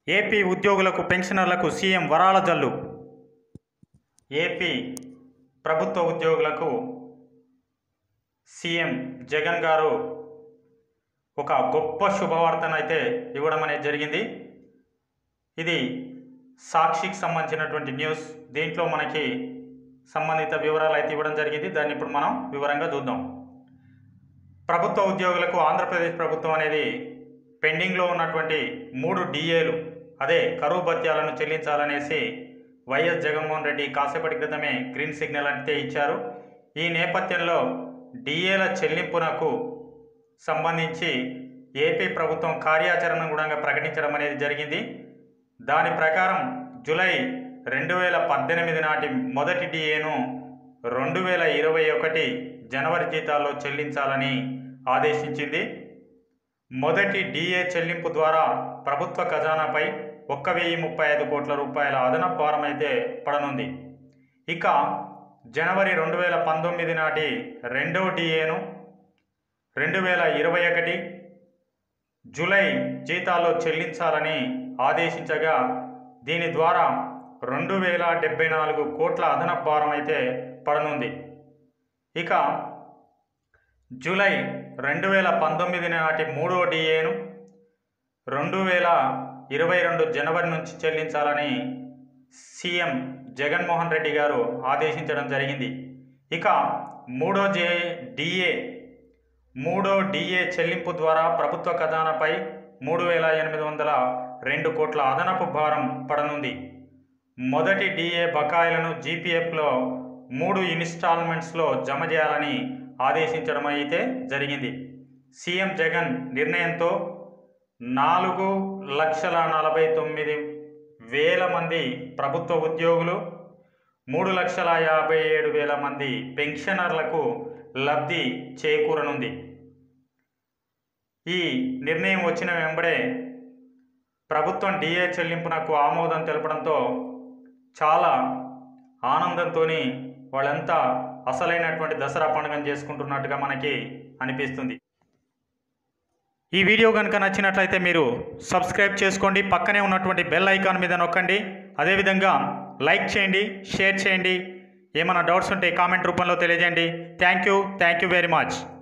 AP ఉద్యోగులకు పెన్షనర్లకు CM వరాల జల్లు ఏపీ ప్రభుత్వ ఉద్యోగులకు సీఎం జగన్ గారు ఒక గొప్ప శుభవార్తను అయితే ఇవ్వడం అనేది జరిగింది ఇది సాక్షికి సంబంధించినటువంటి న్యూస్ దీంట్లో మనకి సంబంధిత వివరాలు అయితే ఇవ్వడం జరిగింది దాన్ని ఇప్పుడు మనం వివరంగా చూద్దాం ప్రభుత్వ ఉద్యోగులకు ఆంధ్రప్రదేశ్ ప్రభుత్వం అనేది పెండింగ్లో ఉన్నటువంటి మూడు డిఏలు అదే కరువు భత్యాలను చెల్లించాలనేసి వైఎస్ జగన్మోహన్ రెడ్డి కాసేపటి క్రితమే గ్రీన్ సిగ్నల్ అంటే ఇచ్చారు ఈ నేపథ్యంలో డిఏల చెల్లింపునకు సంబంధించి ఏపీ ప్రభుత్వం కార్యాచరణ కూడా ప్రకటించడం అనేది జరిగింది దాని ప్రకారం జూలై రెండు వేల పద్దెనిమిది నాటి మొదటి డిఏను రెండు వేల ఇరవై ఒకటి జనవరి జీతాల్లో చెల్లించాలని ఆదేశించింది మొదటి డిఏ చెల్లింపు ద్వారా ప్రభుత్వ ఖజానాపై ఒక్క వెయ్యి ముప్పై ఐదు కోట్ల రూపాయల అదనపు భారం అయితే పడనుంది ఇక జనవరి రెండు వేల పంతొమ్మిది నాటి రెండో డిఏను రెండు వేల ఇరవై ఒకటి జూలై జీతాల్లో చెల్లించాలని ఆదేశించగా దీని ద్వారా రెండు వేల డెబ్బై నాలుగు కోట్ల అదనపు భారం అయితే పడనుంది ఇక జూలై రెండు వేల పంతొమ్మిది నాటి మూడో డిఏను రెండు వేల ఇరవై రెండు జనవరి నుంచి చెల్లించాలని సీఎం జగన్మోహన్ రెడ్డి గారు ఆదేశించడం జరిగింది ఇక మూడో జే డిఏ మూడో డిఏ చెల్లింపు ద్వారా ప్రభుత్వ ఖజానాపై మూడు వేల ఎనిమిది వందల రెండు కోట్ల అదనపు భారం పడనుంది మొదటి డిఏ బకాయిలను జీపీఎఫ్లో మూడు ఇన్స్టాల్మెంట్స్లో జమ చేయాలని ఆదేశించడం అయితే జరిగింది సీఎం జగన్ నిర్ణయంతో నాలుగు లక్షల నలభై తొమ్మిది వేల మంది ప్రభుత్వ ఉద్యోగులు మూడు లక్షల యాభై ఏడు వేల మంది పెన్షనర్లకు లబ్ధి చేకూరనుంది ఈ నిర్ణయం వచ్చిన వెంబడే ప్రభుత్వం డిఏ చెల్లింపునకు ఆమోదం తెలపడంతో చాలా ఆనందంతో వాళ్ళంతా అసలైనటువంటి దసరా పండుగను చేసుకుంటున్నట్టుగా మనకి అనిపిస్తుంది ఈ వీడియో కనుక నచ్చినట్లయితే మీరు సబ్స్క్రైబ్ చేసుకోండి పక్కనే ఉన్నటువంటి బెల్ ఐకాన్ మీద నొక్కండి అదేవిధంగా లైక్ చేయండి షేర్ చేయండి ఏమైనా డౌట్స్ ఉంటే కామెంట్ రూపంలో తెలియజేయండి thank you thank you very much